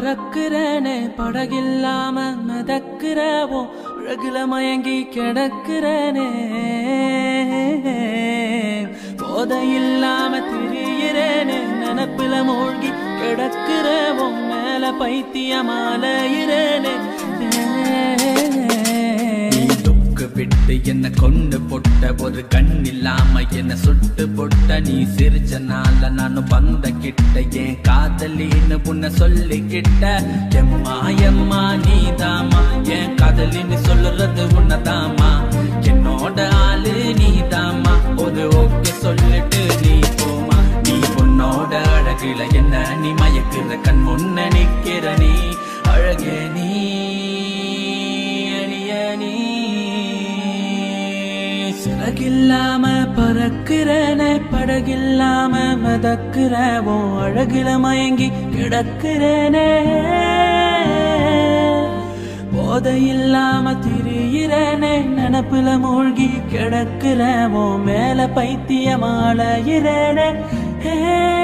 பறக்கிறேனே படகில்லாம மிதக்கிறவோ அழகுல மயங்கி கிடக்கிறேனே போதையில்லாம திரியிறேனே நினப்புல மூழ்கி கிடக்கிறவோ மேல பைத்தியமாலையிறேனே துக்கு விட்டு என்ன கொண்டு பொட்ட ஒரு கண் இல்லாம என்ன சுட்டு பொட்ட நீ சிரிச்சனால நானும் வந்த கிட்ட என் காதலின்னு உன்னை சொல்லிக்கிட்ட எம்மா எம்மா நீதாமா என் காதலின்னு சொல்லுறது உன்னதாமா என்னோட ஆளு நீதாமா ஒரு ஓகே சொல்லிட்டு நீ போமா நீ உன்னோட அழகுல என்ன நீ மயக்குற கண் முன்ன நிக்கிற நீ அழகே நீ அழிய நீ சிறகில்லாம பறக்கிறேனே படகில்லாம மிதக்கிறவோ அழகுல மயங்கி கிடக்கிறேனே போதையில்லாம திரியிறேனே நினப்புல மூழ்கி கிடக்கிறவோ மேல பைத்தியமாலையிறேனே ஹே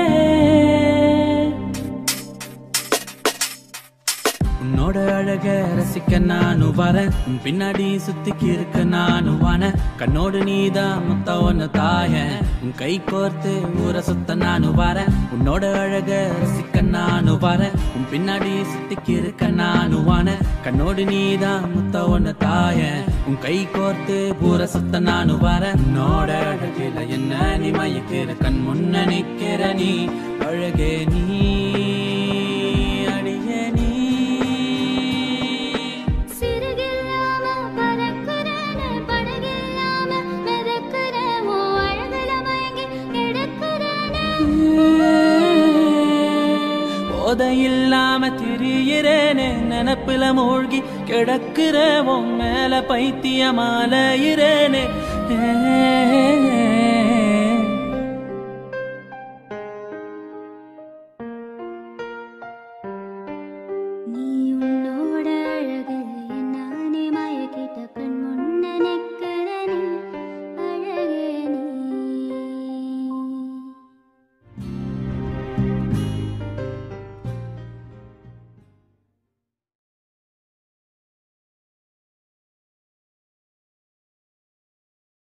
உன்னோட அழக ரசிக்க நானும் வரேன் உன் பின்னாடி சுத்திக்கு இருக்க நானும் வான கண்ணோடு நீதான் முத்த ஒன்னு தாய உன் கை கோர்த்து ஊரை சுத்த நானும் வரேன் உன்னோட அழக ரசிக்க நானும் வரேன் உன் பின்னாடி சுத்திக்கு இருக்க நானும் வான கண்ணோடு நீதான் முத்த ஒன்னு தாய உன் கை கோர்த்து ஊரை சுத்த நானும் வரேன் உன்னோட அழகில என்ன நீ மயக்கிற கண் முன்ன நிக்கிற நீ அழகே நீ அடியே நீ சிறகில்லாம பறக்கிறேனே படகில்லாம மிதக்கிறேன் ஓ அழகுல மயங்கி கிடக்கிறேனே போதையில்லாம திரியிறேனே நினப்புல மூழ்கி கிடக்கிறவோ மேல பைத்தியமாலையிறேனே